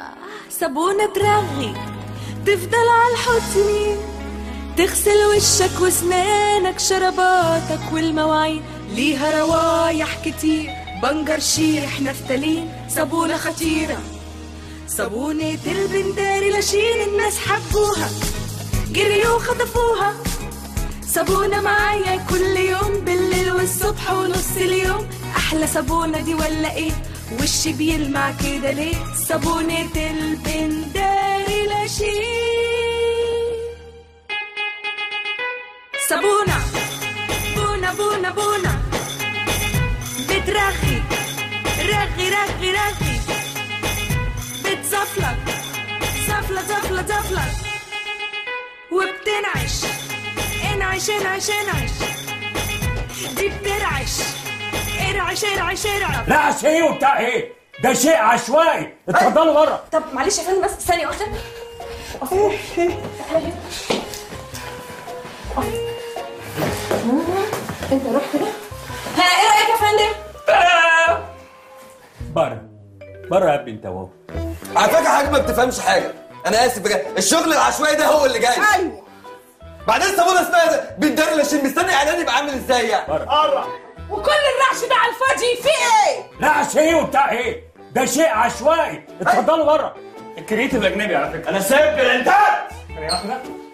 صابونة ترغي تفضل على الحوض سنين تغسل وشك واسنانك شرباتك والمواعين ليها روايح كتير بنجر شيح نفتالين صابونة خطيرة صابونة البنداري لاشين الناس حبوها جريوا وخطفوها صابونة معايا كل يوم بالليل والصبح ونص اليوم أحلى صابونة دي ولا إيه وشي بيلمع كده ليه صابونة البنداري لاشين صابونة بونا بونا بونا بترخي رغي رغي رغي بتزفلط زفلة زفلة زفلة وبتنعش انعش انعش انعش دي بترعش ارعش ارعش ارعش لا شيء وبتاع ايه ده شيء عشوائي اتفضلوا بره طب معلش يا فندم بس ثانية واحدة انت روح كده ها ايه رأيك يا فندم؟ بره بره يا ابني انت اهو على فكره حاجه ما بتفهمش حاجه انا اسف بجد الشغل العشوائي ده هو اللي جاي ايوه بعدين صابونه اسمها بتدرلش مستني اعلان يبقى عامل ازاي يعني بره وكل الرعش ده على الفاضي في ايه؟ لا شيء وبتاع ايه ده شيء عشوائي اتفضلوا بره الكريتيف الاجنبي على فكره انا سايب الانتاج ثانية واحدة